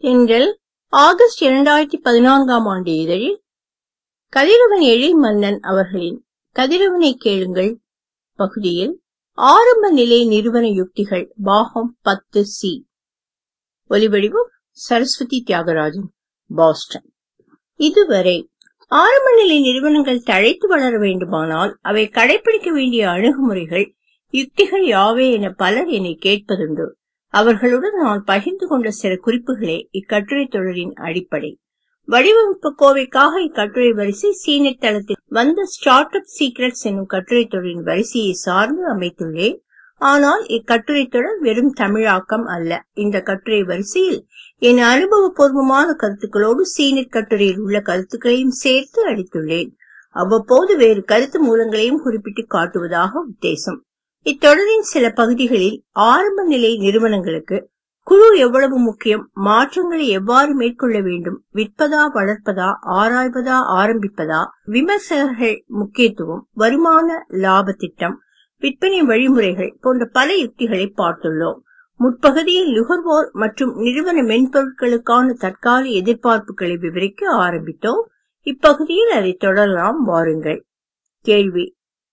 தென்றல் ஆகஸ்ட் இரண்டாயிரத்தி பதினான்காம் ஆண்டு இதழில் கதிரவன் எழில் மன்னன் அவர்களின் கதிரவனை கேளுங்கள் பகுதியில் ஆரம்ப நிலை நிறுவன யுக்திகள் பாகம் பத்து சி ஒலிவடிவம் சரஸ்வதி தியாகராஜன் பாஸ்டன் இதுவரை ஆரம்ப நிலை நிறுவனங்கள் தழைத்து வளர வேண்டுமானால் அவை கடைபிடிக்க வேண்டிய அணுகுமுறைகள் யுக்திகள் யாவே என பலர் என்னை கேட்பதுண்டு அவர்களுடன் நான் பகிர்ந்து கொண்ட சில குறிப்புகளே இக்கட்டுரை தொடரின் அடிப்படை வடிவமைப்பு கோவைக்காக இக்கட்டுரை வரிசை சீனட் தளத்தில் வந்த ஸ்டார்ட் அப் சீக்ரெட்ஸ் என்னும் கட்டுரை தொடரின் வரிசையை சார்ந்து அமைத்துள்ளேன் ஆனால் இக்கட்டுரை தொடர் வெறும் தமிழாக்கம் அல்ல இந்த கட்டுரை வரிசையில் என் அனுபவபூர்வமான கருத்துக்களோடு சீனட் கட்டுரையில் உள்ள கருத்துக்களையும் சேர்த்து அளித்துள்ளேன் அவ்வப்போது வேறு கருத்து மூலங்களையும் குறிப்பிட்டு காட்டுவதாக உத்தேசம் இத்தொடரின் சில பகுதிகளில் ஆரம்ப நிலை நிறுவனங்களுக்கு குழு எவ்வளவு முக்கியம் மாற்றங்களை எவ்வாறு மேற்கொள்ள வேண்டும் விற்பதா வளர்ப்பதா ஆராய்வதா ஆரம்பிப்பதா விமர்சகர்கள் முக்கியத்துவம் வருமான லாப திட்டம் விற்பனை வழிமுறைகள் போன்ற பல யுக்திகளை பார்த்துள்ளோம் முற்பகுதியில் நுகர்வோர் மற்றும் நிறுவன மென்பொருட்களுக்கான தற்கால எதிர்பார்ப்புகளை விவரிக்க ஆரம்பித்தோம் இப்பகுதியில் அதை தொடரலாம் வாருங்கள் கேள்வி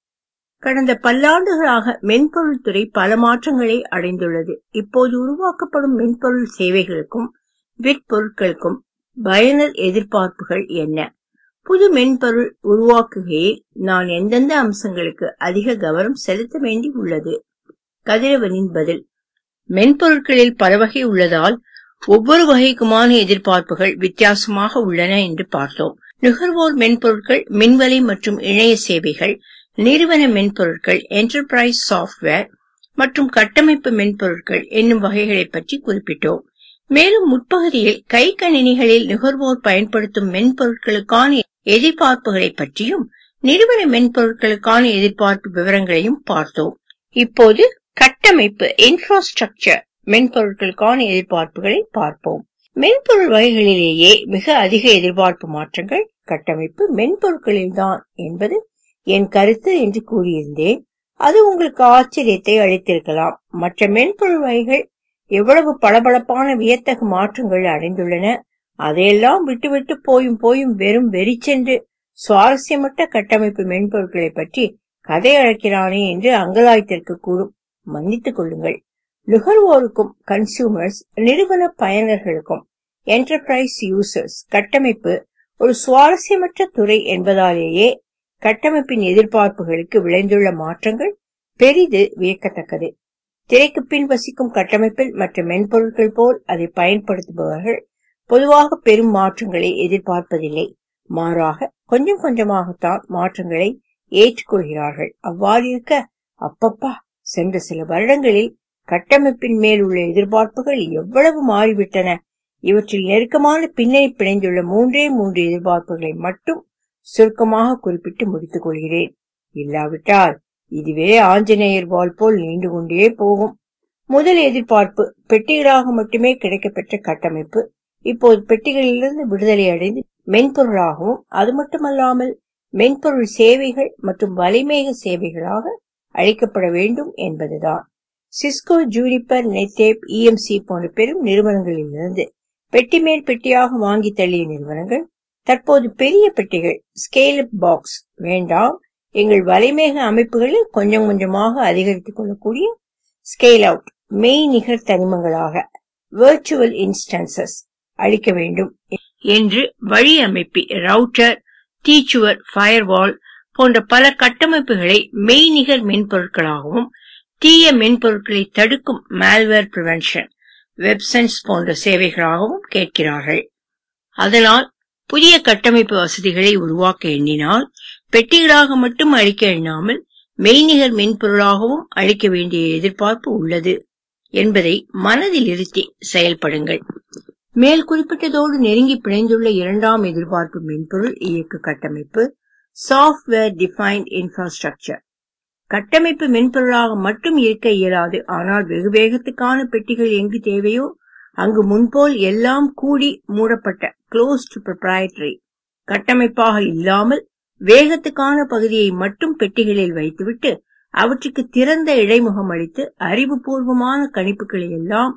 கடந்த பல்லாண்டுகளாக மென்பொருள் துறை பல மாற்றங்களை அடைந்துள்ளது இப்போது உருவாக்கப்படும் மென்பொருள் சேவைகளுக்கும் விற்பொருட்களுக்கும் பயனர் எதிர்பார்ப்புகள் என்ன புது மென்பொருள் உருவாக்குகையில் நான் எந்தெந்த அம்சங்களுக்கு அதிக கவனம் செலுத்த வேண்டி உள்ளது கதிரவனின் பதில் மென்பொருட்களில் பல வகை உள்ளதால் ஒவ்வொரு வகைக்குமான எதிர்பார்ப்புகள் வித்தியாசமாக உள்ளன என்று பார்த்தோம் நுகர்வோர் மென்பொருட்கள் மின்வலை மற்றும் இணைய சேவைகள் நிறுவன மென்பொருட்கள் என்டர்பிரைஸ் சாஃப்ட்வேர் மற்றும் கட்டமைப்பு மென்பொருட்கள் என்னும் வகைகளை பற்றி குறிப்பிட்டோம் மேலும் முற்பகுதியில் கை கணினிகளில் நுகர்வோர் பயன்படுத்தும் மென்பொருட்களுக்கான எதிர்பார்ப்புகளை பற்றியும் நிறுவன மென்பொருட்களுக்கான எதிர்பார்ப்பு விவரங்களையும் பார்த்தோம் இப்போது கட்டமைப்பு இன்ஃப்ராஸ்ட்ரக்சர் மென்பொருட்களுக்கான எதிர்பார்ப்புகளை பார்ப்போம் மென்பொருள் வகைகளிலேயே மிக அதிக எதிர்பார்ப்பு மாற்றங்கள் கட்டமைப்பு மென்பொருட்களில்தான் என்பது என் கருத்து என்று கூறியிருந்தேன் அது உங்களுக்கு ஆச்சரியத்தை அளித்திருக்கலாம் மற்ற மென்பொருள் வகைகள் எவ்வளவு பளபளப்பான வியத்தகு மாற்றங்கள் அடைந்துள்ளன அதையெல்லாம் விட்டுவிட்டு போயும் போயும் வெறும் வெறிச்சென்று சுவாரஸ்யமற்ற கட்டமைப்பு மென்பொருட்களை பற்றி கதை அழைக்கிறானே என்று அங்கலாய்த்திருக்க கூடும் மன்னித்துக் கொள்ளுங்கள் நுகர்வோருக்கும் கன்சியூமர்ஸ் நிறுவன பயனர்களுக்கும் என்டர்பிரைஸ் யூசர்ஸ் கட்டமைப்பு ஒரு சுவாரஸ்யமற்ற துறை என்பதாலேயே கட்டமைப்பின் எதிர்பார்ப்புகளுக்கு விளைந்துள்ள மாற்றங்கள் பெரிது வியக்கத்தக்கது திரைக்கு பின் வசிக்கும் கட்டமைப்பில் மற்ற மென்பொருட்கள் போல் அதை பயன்படுத்துபவர்கள் பொதுவாக பெரும் மாற்றங்களை எதிர்பார்ப்பதில்லை மாறாக கொஞ்சம் கொஞ்சமாகத்தான் மாற்றங்களை ஏற்றுக்கொள்கிறார்கள் அவ்வாறு இருக்க அப்பப்பா சென்ற சில வருடங்களில் கட்டமைப்பின் மேல் உள்ள எதிர்பார்ப்புகள் எவ்வளவு மாறிவிட்டன இவற்றில் நெருக்கமான பின்னணி பிணைந்துள்ள மூன்றே மூன்று எதிர்பார்ப்புகளை மட்டும் சுருக்கமாக குறிப்பிட்டு முடித்துக் கொள்கிறேன் இல்லாவிட்டால் இதுவே ஆஞ்சநேயர் வால் போல் நீண்டு கொண்டே போகும் முதல் எதிர்பார்ப்பு பெட்டிகளாக மட்டுமே கிடைக்கப்பெற்ற கட்டமைப்பு இப்போது பெட்டிகளிலிருந்து விடுதலை அடைந்து மென்பொருளாகவும் அது மட்டுமல்லாமல் மென்பொருள் சேவைகள் மற்றும் வலைமேக சேவைகளாக அளிக்கப்பட வேண்டும் என்பதுதான் சிஸ்கோ ஜூரிப்பர் நெட்டேப் இஎம்சி போன்ற பெரும் நிறுவனங்களிலிருந்து பெட்டி மேல் பெட்டியாக வாங்கி தள்ளிய நிறுவனங்கள் தற்போது பெரிய பெட்டிகள் ஸ்கேல் பாக்ஸ் வேண்டாம் எங்கள் வலைமேக அமைப்புகளில் கொஞ்சம் கொஞ்சமாக அதிகரித்துக் கொள்ளக்கூடிய ஸ்கேல் அவுட் மெய் நிகர் தனிமங்களாக வெர்ச்சுவல் இன்ஸ்டன்சஸ் அளிக்க வேண்டும் என்று வழி அமைப்பி ரவுட்டர் டீச்சுவர் ஃபயர்வால் போன்ற பல கட்டமைப்புகளை மெய்நிகர் மென்பொருட்களாகவும் தீய மென்பொருட்களை தடுக்கும் மால்வேர் பிரிவென்ஷன் வெப்சென்ஸ் போன்ற சேவைகளாகவும் கேட்கிறார்கள் அதனால் புதிய கட்டமைப்பு வசதிகளை உருவாக்க எண்ணினால் பெட்டிகளாக மட்டும் அளிக்க எண்ணாமல் மெய்நிகர் மென்பொருளாகவும் அளிக்க வேண்டிய எதிர்பார்ப்பு உள்ளது என்பதை மனதில் இருத்தி செயல்படுங்கள் மேல் குறிப்பிட்டதோடு நெருங்கி பிணைந்துள்ள இரண்டாம் எதிர்பார்ப்பு மென்பொருள் இயக்கு கட்டமைப்பு சாஃப்ட்வேர் டிஃபைன்ட் இன்ஃப்ராஸ்ட்ரக்சர் கட்டமைப்பு மென்பொருளாக மட்டும் இருக்க இயலாது ஆனால் வெகு வேகத்துக்கான பெட்டிகள் எங்கு தேவையோ அங்கு முன்போல் எல்லாம் கூடி மூடப்பட்ட க்ளோஸ்ட் ப்ரொப்ரைட்டரி கட்டமைப்பாக இல்லாமல் வேகத்துக்கான பகுதியை மட்டும் பெட்டிகளில் வைத்துவிட்டு அவற்றுக்கு திறந்த இடைமுகம் அளித்து அறிவுபூர்வமான கணிப்புகளை எல்லாம்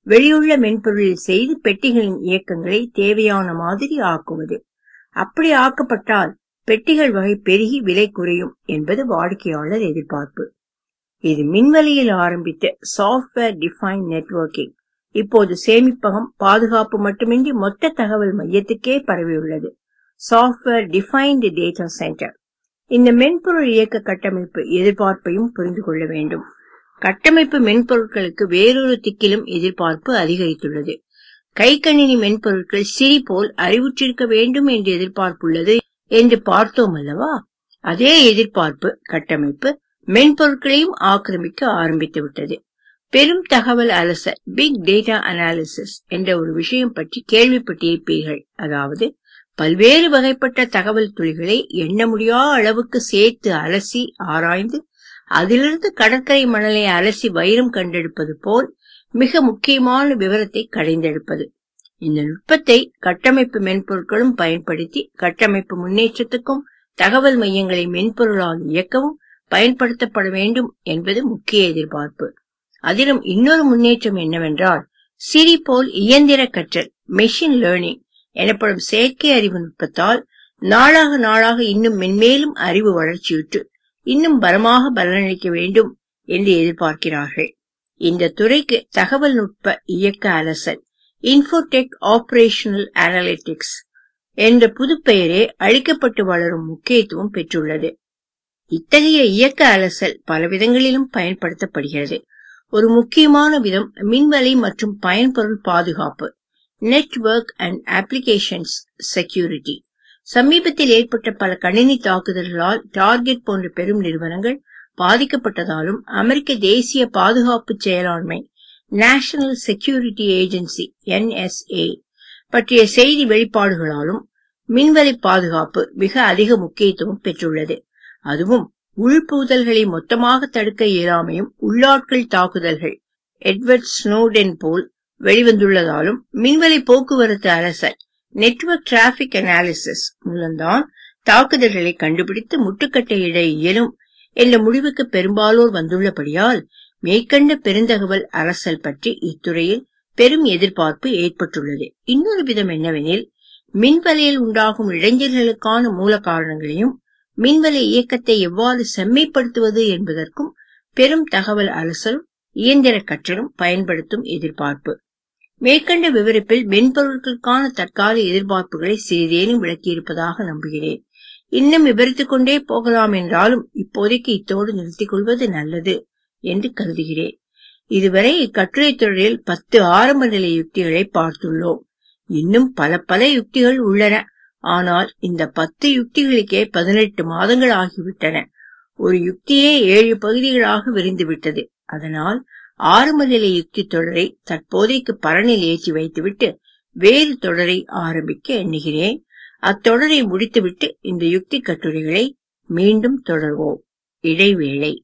வெளியுள்ள மென்பொருளில் செய்து பெட்டிகளின் இயக்கங்களை தேவையான மாதிரி ஆக்குவது அப்படி ஆக்கப்பட்டால் பெட்டிகள் வகை பெருகி விலை குறையும் என்பது வாடிக்கையாளர் எதிர்பார்ப்பு இது மின்வெளியில் ஆரம்பித்த சாஃப்ட்வேர் டிஃபைன் நெட்வொர்க்கிங் இப்போது சேமிப்பகம் பாதுகாப்பு மட்டுமின்றி மொத்த தகவல் மையத்துக்கே பரவியுள்ளது சாஃப்ட்வேர் டிஃபைன்டு டேட்டா சென்டர் இந்த மென்பொருள் இயக்க கட்டமைப்பு எதிர்பார்ப்பையும் புரிந்து கொள்ள வேண்டும் கட்டமைப்பு மென்பொருட்களுக்கு வேறொரு திக்கிலும் எதிர்பார்ப்பு அதிகரித்துள்ளது கைக்கணினி மென்பொருட்கள் சிரி போல் அறிவுற்றிருக்க வேண்டும் என்று எதிர்பார்ப்புள்ளது என்று பார்த்தோம் அல்லவா அதே எதிர்பார்ப்பு கட்டமைப்பு மென்பொருட்களையும் ஆக்கிரமிக்க ஆரம்பித்து விட்டது பெரும் தகவல் அலசல் பிக் டேட்டா அனாலிசிஸ் என்ற ஒரு விஷயம் பற்றி கேள்விப்பட்டிருப்பீர்கள் அதாவது பல்வேறு வகைப்பட்ட தகவல் துளிகளை எண்ண முடியாத அளவுக்கு சேர்த்து அலசி ஆராய்ந்து அதிலிருந்து கடற்கரை மணலை அலசி வைரம் கண்டெடுப்பது போல் மிக முக்கியமான விவரத்தை கடைந்தெடுப்பது இந்த நுட்பத்தை கட்டமைப்பு மென்பொருட்களும் பயன்படுத்தி கட்டமைப்பு முன்னேற்றத்துக்கும் தகவல் மையங்களை மென்பொருளால் இயக்கவும் பயன்படுத்தப்பட வேண்டும் என்பது முக்கிய எதிர்பார்ப்பு அதிலும் இன்னொரு முன்னேற்றம் என்னவென்றால் சிரி போல் இயந்திர கற்றல் மெஷின் லேர்னிங் எனப்படும் செயற்கை அறிவு நுட்பத்தால் நாளாக நாளாக இன்னும் மென்மேலும் அறிவு வளர்ச்சியுற்று இன்னும் பலமாக பலனளிக்க வேண்டும் என்று எதிர்பார்க்கிறார்கள் இந்த துறைக்கு தகவல் நுட்ப இயக்க அலசல் இன்ஃபோடெக் ஆபரேஷனல் அனலிட்டிக்ஸ் என்ற புதுப்பெயரே அளிக்கப்பட்டு வளரும் முக்கியத்துவம் பெற்றுள்ளது இத்தகைய இயக்க அலசல் பல விதங்களிலும் பயன்படுத்தப்படுகிறது ஒரு முக்கியமான விதம் மின்வலை மற்றும் பயன்பொருள் பாதுகாப்பு நெட்வொர்க் அண்ட் அப்ளிகேஷன்ஸ் செக்யூரிட்டி சமீபத்தில் ஏற்பட்ட பல கணினி தாக்குதல்களால் டார்கெட் போன்ற பெரும் நிறுவனங்கள் பாதிக்கப்பட்டதாலும் அமெரிக்க தேசிய பாதுகாப்பு செயலாண்மை நேஷனல் செக்யூரிட்டி ஏஜென்சி என்எஸ்ஏ பற்றிய செய்தி வெளிப்பாடுகளாலும் மின்வலை பாதுகாப்பு மிக அதிக முக்கியத்துவம் பெற்றுள்ளது அதுவும் உள்புகுதல்களை மொத்தமாக தடுக்க இயலாமையும் உள்ளாட்கள் தாக்குதல்கள் எட்வர்ட் ஸ்னோடென் போல் வெளிவந்துள்ளதாலும் மின்வலை போக்குவரத்து அரசர் நெட்வொர்க் டிராபிக் அனாலிசிஸ் மூலம்தான் தாக்குதல்களை கண்டுபிடித்து முட்டுக்கட்டையிட இயலும் என்ற முடிவுக்கு பெரும்பாலோர் வந்துள்ளபடியால் மேற்கண்ட பெருந்தகவல் அரசல் பற்றி இத்துறையில் பெரும் எதிர்பார்ப்பு ஏற்பட்டுள்ளது இன்னொரு விதம் என்னவெனில் மின்வலையில் உண்டாகும் இடைஞ்சல்களுக்கான மூல காரணங்களையும் மின்வலை இயக்கத்தை எவ்வாறு செம்மைப்படுத்துவது என்பதற்கும் பெரும் தகவல் அலசலும் இயந்திர கற்றலும் பயன்படுத்தும் எதிர்பார்ப்பு மேற்கண்ட விவரிப்பில் மென்பொருட்களுக்கான தற்கால எதிர்பார்ப்புகளை சிறிதேனும் விளக்கியிருப்பதாக நம்புகிறேன் இன்னும் விவரித்துக் கொண்டே போகலாம் என்றாலும் இப்போதைக்கு இத்தோடு நிறுத்திக் கொள்வது நல்லது என்று கருதுகிறேன் இதுவரை இக்கட்டுரை தொடரில் பத்து ஆரம்ப நிலை யுக்திகளை பார்த்துள்ளோம் இன்னும் பல பல யுக்திகள் உள்ளன ஆனால் இந்த பத்து யுக்திகளுக்கே பதினெட்டு மாதங்கள் ஆகிவிட்டன ஒரு யுக்தியே ஏழு பகுதிகளாக விரிந்துவிட்டது அதனால் ஆரம்ப நிலை யுக்தி தொடரை தற்போதைக்கு பரணில் ஏற்றி வைத்துவிட்டு வேறு தொடரை ஆரம்பிக்க எண்ணுகிறேன் அத்தொடரை முடித்துவிட்டு இந்த யுக்தி கட்டுரைகளை மீண்டும் தொடர்வோம் இடைவேளை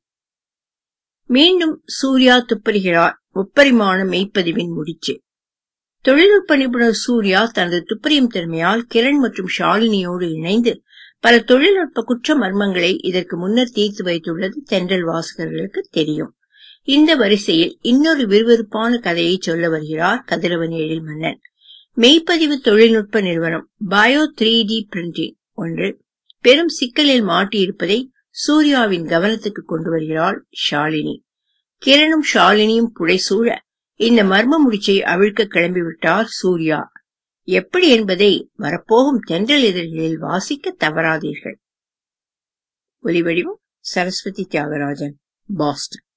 மீண்டும் சூர்யா துப்பறிகிறார் முப்பரிமாண மெய்ப்பதிவின் முடிச்சு தொழில்நுட்ப நிபுணர் சூர்யா தனது துப்பறியும் திறமையால் கிரண் மற்றும் ஷாலினியோடு இணைந்து பல தொழில்நுட்ப குற்ற மர்மங்களை இதற்கு முன்னர் தீர்த்து வைத்துள்ளது தென்றல் வாசகர்களுக்கு தெரியும் இந்த வரிசையில் இன்னொரு விறுவிறுப்பான கதையை சொல்ல வருகிறார் கதிரவன் எழில் மன்னன் மெய்ப்பதிவு தொழில்நுட்ப நிறுவனம் பயோ த்ரீ டி பிரிண்டிங் ஒன்று பெரும் சிக்கலில் மாட்டியிருப்பதை சூர்யாவின் கவனத்துக்கு கொண்டு வருகிறாள் ஷாலினி கிரணும் ஷாலினியும் புடைசூழ இந்த மர்ம முடிச்சை அவிழ்க்க கிளம்பிவிட்டார் சூர்யா எப்படி என்பதை வரப்போகும் தென்றல் இதழ்களில் வாசிக்க தவறாதீர்கள் ஒலிவடிவம் சரஸ்வதி தியாகராஜன் பாஸ்டன்